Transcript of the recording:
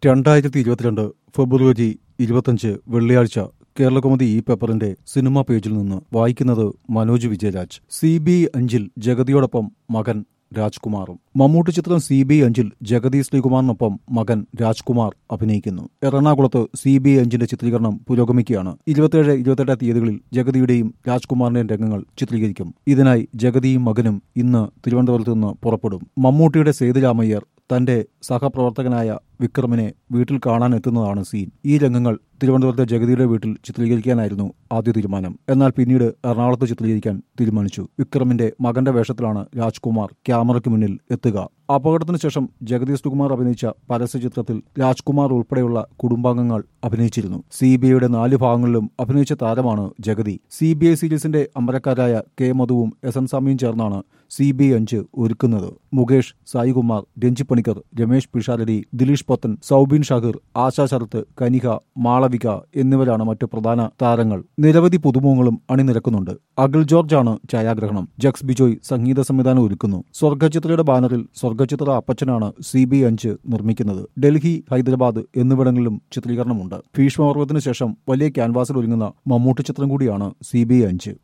രണ്ടായിരത്തി ഇരുപത്തിരണ്ട് ഫെബ്രുവരി ഇരുപത്തഞ്ച് വെള്ളിയാഴ്ച കേരളകൗമുദി ഈ പേപ്പറിന്റെ സിനിമാ പേജിൽ നിന്ന് വായിക്കുന്നത് മനോജ് വിജയരാജ് സി ബി അഞ്ചിൽ ജഗതിയോടൊപ്പം മകൻ രാജ്കുമാറും മമ്മൂട്ടി ചിത്രം സി ബി അഞ്ചിൽ ജഗതി ശ്രീകുമാറിനൊപ്പം മകൻ രാജ്കുമാർ അഭിനയിക്കുന്നു എറണാകുളത്ത് സി ബി അഞ്ചിന്റെ ചിത്രീകരണം പുരോഗമിക്കുകയാണ് ഇരുപത്തിയേഴ് ഇരുപത്തെട്ടാം തീയതികളിൽ ജഗതിയുടെയും രാജ്കുമാറിന്റെയും രംഗങ്ങൾ ചിത്രീകരിക്കും ഇതിനായി ജഗതിയും മകനും ഇന്ന് തിരുവനന്തപുരത്ത് നിന്ന് പുറപ്പെടും മമ്മൂട്ടിയുടെ സേതുരാമയ്യർ തന്റെ സഹപ്രവർത്തകനായ വിക്രമിനെ വീട്ടിൽ കാണാൻ എത്തുന്നതാണ് സീൻ ഈ രംഗങ്ങൾ തിരുവനന്തപുരത്തെ ജഗതിയുടെ വീട്ടിൽ ചിത്രീകരിക്കാനായിരുന്നു ആദ്യ തീരുമാനം എന്നാൽ പിന്നീട് എറണാകുളത്ത് ചിത്രീകരിക്കാൻ തീരുമാനിച്ചു വിക്രമിന്റെ മകന്റെ വേഷത്തിലാണ് രാജ്കുമാർ ക്യാമറയ്ക്ക് മുന്നിൽ എത്തുക അപകടത്തിന് ശേഷം ജഗതി ശ്രീകുമാർ അഭിനയിച്ച പരസ്യചിത്രത്തിൽ രാജ്കുമാർ ഉൾപ്പെടെയുള്ള കുടുംബാംഗങ്ങൾ അഭിനയിച്ചിരുന്നു സി ബി ഐയുടെ നാല് ഭാഗങ്ങളിലും അഭിനയിച്ച താരമാണ് ജഗതി സി ബി ഐ സീരീസിന്റെ അമരക്കാരായ കെ മധുവും എസ് എൻ സ്വാമിയും ചേർന്നാണ് സി ബി ഐ അഞ്ച് ഒരുക്കുന്നത് മുകേഷ് സായികുമാർ രഞ്ജി പണിക്കർ രമേശ് പിഷാരടി ദിലീഷ് പത്തൻ സൗബിൻ ഷാഹിർ ആശാ ശരത്ത് കനിക മാളവിക എന്നിവരാണ് മറ്റു പ്രധാന താരങ്ങൾ നിരവധി പുതുമുഖങ്ങളും അണിനിരക്കുന്നുണ്ട് അഖിൽ ജോർജ് ആണ് ഛായാഗ്രഹണം ജക്സ് ബിജോയ് സംഗീത സംവിധാനം ഒരുക്കുന്നു സ്വർഗചിത്രയുടെ ബാനറിൽ സ്വർഗചിത്ര അപ്പച്ചനാണ് സി ബി അഞ്ച് നിർമ്മിക്കുന്നത് ഡൽഹി ഹൈദരാബാദ് എന്നിവിടങ്ങളിലും ചിത്രീകരണമുണ്ട് ഭീഷ്മപർവത്തിന് ശേഷം വലിയ ക്യാൻവാസിൽ ഒരുങ്ങുന്ന മമ്മൂട്ടി ചിത്രം കൂടിയാണ് സി ബി അഞ്ച്